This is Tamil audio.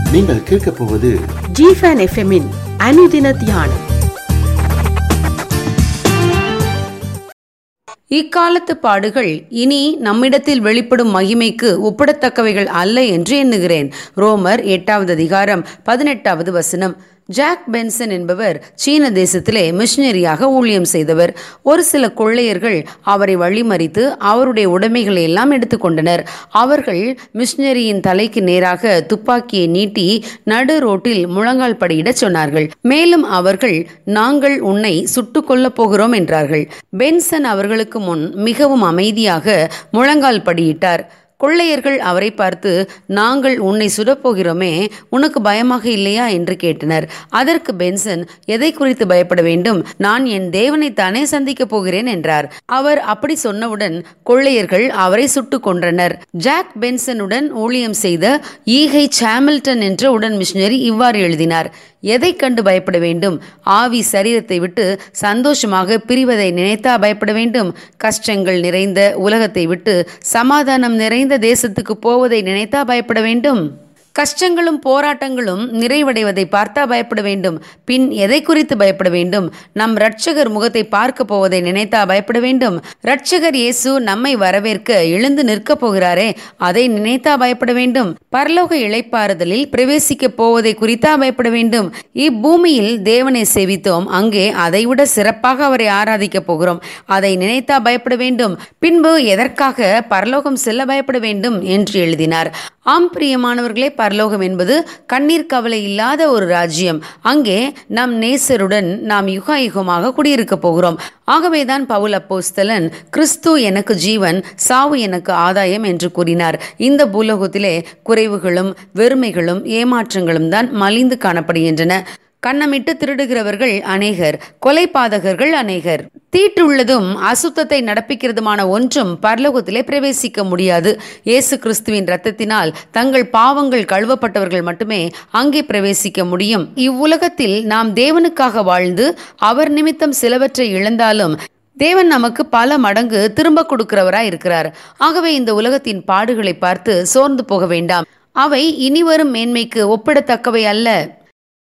நீங்கள் கேட்கப் போவது ஜிஃபன் எஃப்எம்மின் அனுதின தியானம் இக்காலத்து பாடுகள் இனி நம்மிடத்தில் வெளிப்படும் மகிமைக்கு ஒப்பிடத்தக்கவைகள் அல்ல என்று எண்ணுகிறேன் ரோமர் எட்டாவது அதிகாரம் பதினெட்டாவது வசனம் ஜாக் பென்சன் என்பவர் சீன தேசத்திலே மிஷினரியாக ஊழியம் செய்தவர் ஒரு சில கொள்ளையர்கள் அவரை வழிமறித்து அவருடைய உடைமைகளை எல்லாம் எடுத்துக்கொண்டனர் அவர்கள் மிஷினரியின் தலைக்கு நேராக துப்பாக்கியை நீட்டி நடு ரோட்டில் முழங்கால் படியிடச் சொன்னார்கள் மேலும் அவர்கள் நாங்கள் உன்னை சுட்டுக் கொல்லப் போகிறோம் என்றார்கள் பென்சன் அவர்களுக்கு முன் மிகவும் அமைதியாக முழங்கால் படியிட்டார் கொள்ளையர்கள் அவரை பார்த்து நாங்கள் உன்னை சுடப்போகிறோமே உனக்கு பயமாக இல்லையா என்று கேட்டனர் அதற்கு பென்சன் எதை குறித்து பயப்பட வேண்டும் நான் என் தேவனைத்தானே சந்திக்கப் போகிறேன் என்றார் அவர் அப்படி சொன்னவுடன் கொள்ளையர்கள் அவரை சுட்டுக் கொன்றனர் ஜாக் பென்சனுடன் ஊழியம் செய்த ஈகை சாமில்டன் என்ற உடன் மிஷினரி இவ்வாறு எழுதினார் எதை கண்டு பயப்பட வேண்டும் ஆவி சரீரத்தை விட்டு சந்தோஷமாக பிரிவதை நினைத்தா பயப்பட வேண்டும் கஷ்டங்கள் நிறைந்த உலகத்தை விட்டு சமாதானம் நிறைந்த தேசத்துக்கு போவதை நினைத்தா பயப்பட வேண்டும் கஷ்டங்களும் போராட்டங்களும் நிறைவடைவதை பார்த்தா பயப்பட வேண்டும் பின் எதை குறித்து பயப்பட வேண்டும் நம் இரட்சகர் முகத்தை பார்க்க போவதை நினைத்தா பயப்பட வேண்டும் இரட்சகர் இயேசு நம்மை வரவேற்க எழுந்து நிற்கப் போகிறாரே அதை நினைத்தா பயப்பட வேண்டும் பரலோக இளைப்பாறுதலில் பிரவேசிக்க போவதை குறித்தா பயப்பட வேண்டும் இப்பூமியில் தேவனை சேவித்தோம் அங்கே அதைவிட சிறப்பாக அவரை ஆராதிக்க போகிறோம் அதை நினைத்தா பயப்பட வேண்டும் பின்பு எதற்காக பரலோகம் செல்ல பயப்பட வேண்டும் என்று எழுதினார் ஆம் பிரியமானவர்களே பரலோகம் என்பது கண்ணீர் கவலை இல்லாத ஒரு ராஜ்யம் அங்கே நம் நேசருடன் நாம் யுகாயுகமாக குடியிருக்க போகிறோம் ஆகவேதான் பவுல் அப்போஸ்தலன் கிறிஸ்து எனக்கு ஜீவன் சாவு எனக்கு ஆதாயம் என்று கூறினார் இந்த பூலோகத்திலே குறைவுகளும் வெறுமைகளும் ஏமாற்றங்களும் தான் மலிந்து காணப்படுகின்றன கண்ணமிட்டு திருடுகிறவர்கள் அநேகர் கொலைபாதகர்கள் அநேகர் தீட்டுள்ளதும் அசுத்தத்தை நடப்பிக்கிறதுமான ஒன்றும் பரலோகத்திலே பிரவேசிக்க முடியாது இயேசு கிறிஸ்துவின் இரத்தத்தினால் தங்கள் பாவங்கள் கழுவப்பட்டவர்கள் மட்டுமே அங்கே பிரவேசிக்க முடியும் இவ்வுலகத்தில் நாம் தேவனுக்காக வாழ்ந்து அவர் நிமித்தம் சிலவற்றை இழந்தாலும் தேவன் நமக்கு பல மடங்கு திரும்ப கொடுக்கிறவராய் இருக்கிறார் ஆகவே இந்த உலகத்தின் பாடுகளை பார்த்து சோர்ந்து போக வேண்டாம் அவை இனிவரும் மேன்மைக்கு ஒப்பிடத்தக்கவை அல்ல